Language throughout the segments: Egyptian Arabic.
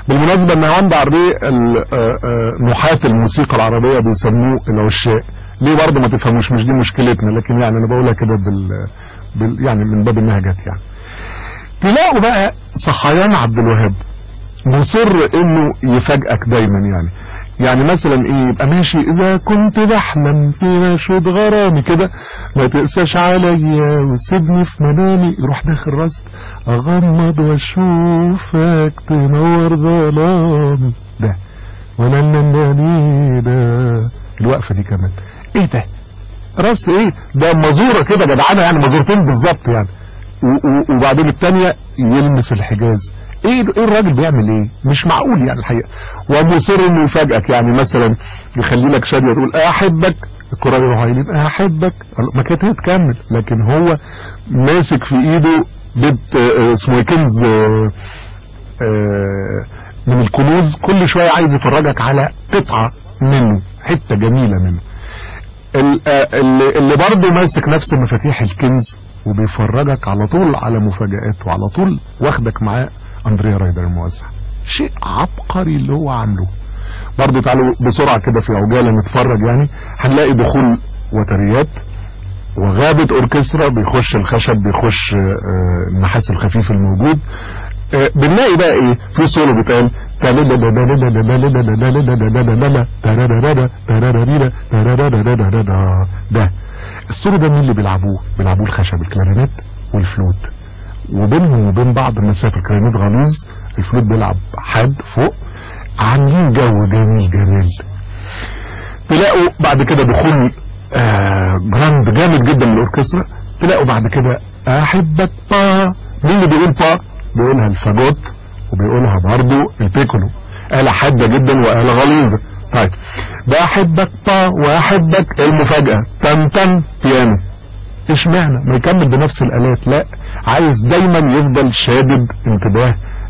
بالمناسبة نهاوند عربي ال- آه، آه، نحاة الموسيقى العربية بيسموه العشاق ليه برضه ما تفهموش مش دي مشكلتنا لكن يعني انا بقولها كده بال, بال يعني من باب انها جت يعني تلاقوا بقى صحيان عبد الوهاب مصر انه يفاجئك دايما يعني يعني مثلا ايه يبقى ماشي اذا كنت بحلم في نشود غرامي كده ما تقساش عليا وسيبني في منامي يروح داخل راس اغمض واشوفك تنور ظلامي ده ولا الناني ده الوقفه دي كمان ايه ده راس ايه ده مزوره كده جدعانه يعني مزورتين بالظبط يعني و- و- وبعدين الثانيه يلمس الحجاز ايه ايه الراجل بيعمل ايه مش معقول يعني الحقيقه ومصر انه يفاجئك يعني مثلا يخلي لك شاديه تقول احبك الكره يروح قايلين احبك ما كانت هي تكمل لكن هو ماسك في ايده بيت آه، اسمه إيه؟ كنز آه، آه، من الكنوز كل شويه عايز يفرجك على قطعه منه حته جميله منه ال- آه، اللي, اللي برضه ماسك نفس مفاتيح الكنز وبيفرجك على طول على مفاجآت وعلى طول واخدك معاه اندريا رايدر الموزع شيء عبقري اللي هو عامله برضه تعالوا بسرعه كده في عجاله نتفرج يعني هنلاقي دخول وتريات وغابة اوركسترا بيخش الخشب بيخش آه، النحاس الخفيف الموجود آه، بنلاقي بقى ايه في سولو بيتقال ده السولو ده مين اللي بيلعبوه بيلعبوه الخشب الكلارينيت والفلوت وبينهم وبين بعض مسافه الكلارينيت غليظ الفلوت بيلعب حاد فوق عاملين جو جميل جميل تلاقوا بعد كده دخول آه جراند جامد جدا من الاوركسترا تلاقوا بعد كده احبك با مين اللي بيقول با بيقولها الفاجوت وبيقولها برضو البيكولو آلة حادة جدا وآلة غليظة طيب بحبك با واحبك المفاجأة تم تم بيانو اشمعنى ما يكمل بنفس الآلات لا عايز دايما يفضل شادد انتباه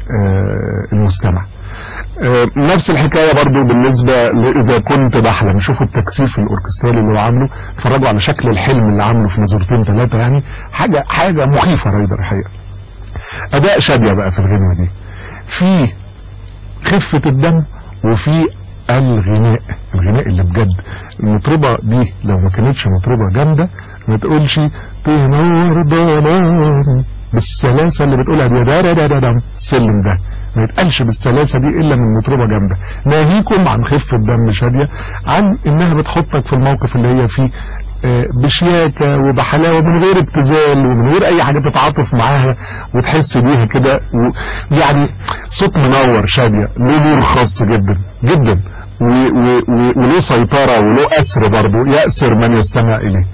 آه المستمع آه، نفس الحكاية برضو بالنسبة لإذا كنت بحلم شوفوا التكثيف الأوركسترالي اللي هو عامله اتفرجوا على شكل الحلم اللي عامله في نزورتين ثلاثة يعني حاجة حاجة مخيفة رايدر الحقيقة أداء شادية بقى في الغنوة دي في خفة الدم وفي الغناء الغناء اللي بجد المطربة دي لو ما كانتش مطربة جامدة ما تقولش تنور ظلام بالسلاسة اللي بتقولها دي دا دا دا دا دا السلم ده ما يتقالش بالسلاسة دي إلا من مطربة جامدة ناهيكم عن خفة دم شادية عن إنها بتحطك في الموقف اللي هي فيه آه، بشياكة وبحلاوة من غير ابتذال ومن غير أي حاجة تتعاطف معاها وتحس بيها كده و- يعني صوت منور شادية له نور خاص جدا جدا و- و- و- وله سيطرة وله أسر برضه يأسر من يستمع إليه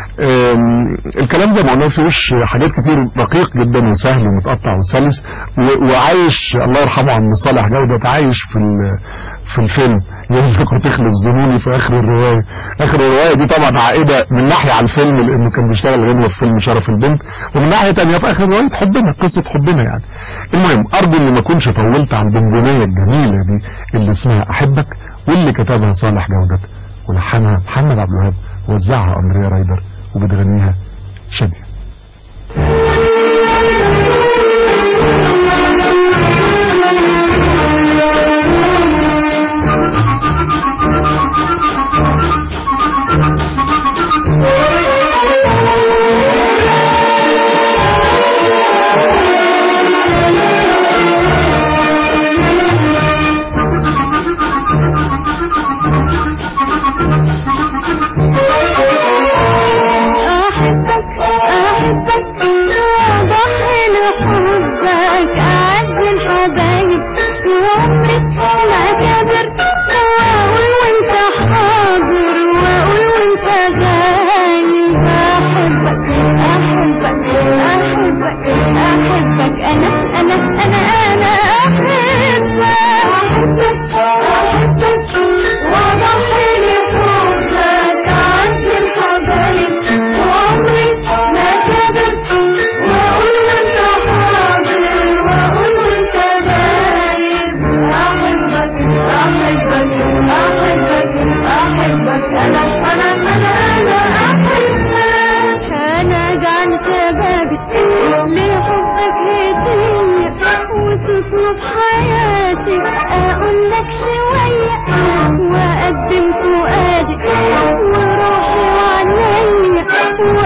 أم، الكلام زي ما قلنا فيهوش حاجات كتير دقيق جدا وسهل ومتقطع وسلس و- وعايش الله يرحمه عم صالح جودة عايش في ال- في الفيلم يقول لك وتخلف ظنوني في اخر الروايه اخر الروايه دي طبعا عائده من ناحيه على الفيلم لانه كان بيشتغل غنوه في فيلم شرف البنت ومن ناحيه تانية في اخر روايه حبنا قصه حبنا يعني المهم ارجو اني ما اكونش طولت عن البنبونيه الجميله دي اللي اسمها احبك واللي كتبها صالح جودة ولحنها محمد عبد الوهاب ووزعها اندريا رايدر وبتغنيها شاديه أحبك أحبك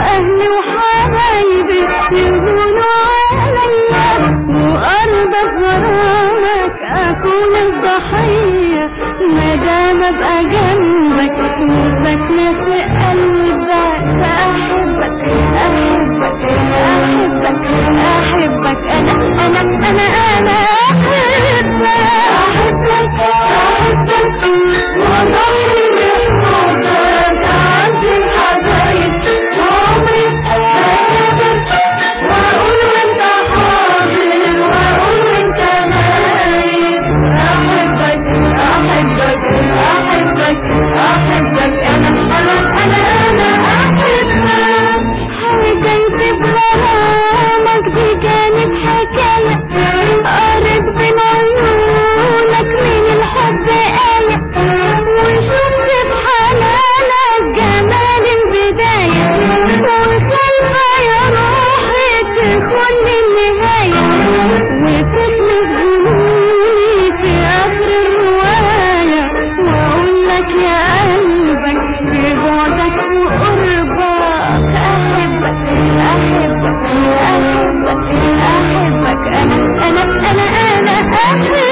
واهلي وحبايبي يهونوا عليا وارضى بغرامك اكون الضحيه ما دام ابقى جنبك وبتنسي قلبك احبك احبك احبك احبك انا انا انا انا احبك احبك احبك وضحي بحبك عند الحبايب وعمري بحبك واقول وانت حاضر واقول وانت غايب احبك احبك احبك احبك انا انا انا انا احبك حكايتي بغرامك دي كانت حكاية قريت بين عيونك من الحب آية وشفت في حنانك جمال البداية وخايفة يا روحي تكون النهاية وتخلف جنوني في آخر الرواية وأقول لك يا قلبك في بعدك وقربك أحبك أحبك أحبك أحبك أنا أنا أنا أنا أحبك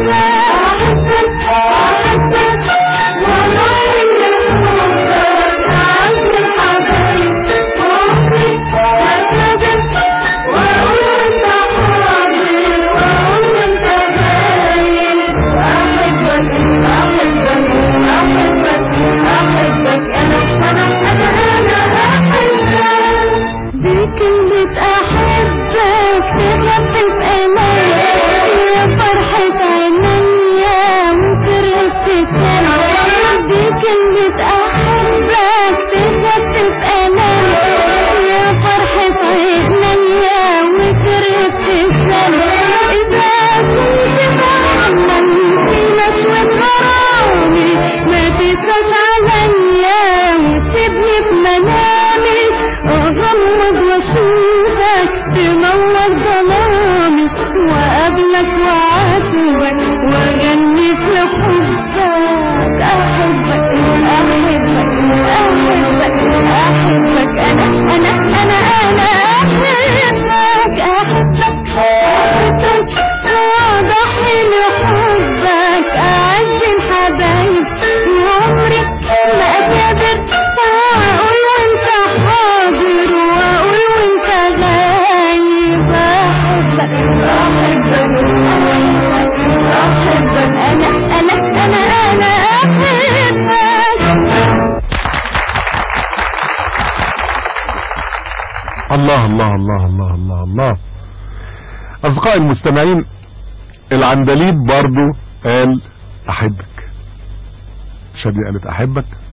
أحبك أحبك والله إني أحبك عند الحبايب وعمري هتندم وأقول أنت حاضر وأقول أنت غايب أحبك أحبك أحبك أحبك أنا أنا أنا أنا أحبك بكلمة أحبك تخفف ألامي يا فرحة عينيا وترقص السما بكلمة أحبك تخفف ألامي يا فرحة عينيا وترقص السما إذا كنت فعلا في نشوة غرامي ما تنساش عليا وتسيبني في منامي اغمض واشوفك تنور ظلامي وقابلك وعاتبك واغني في حبك احبك احبك احبك احبك انا انا انا انا احبك احبك احبك واضحي لحبك اعز الحبايب وعمري ما اكابر واقول وانت حاضر واقول وانت غايب احبك احبك احبك انا انا انا انا احبك الله الله الله الله الله الله أصدقائي المستمعين العندليب برضو قال أحبك شادية قالت أحبك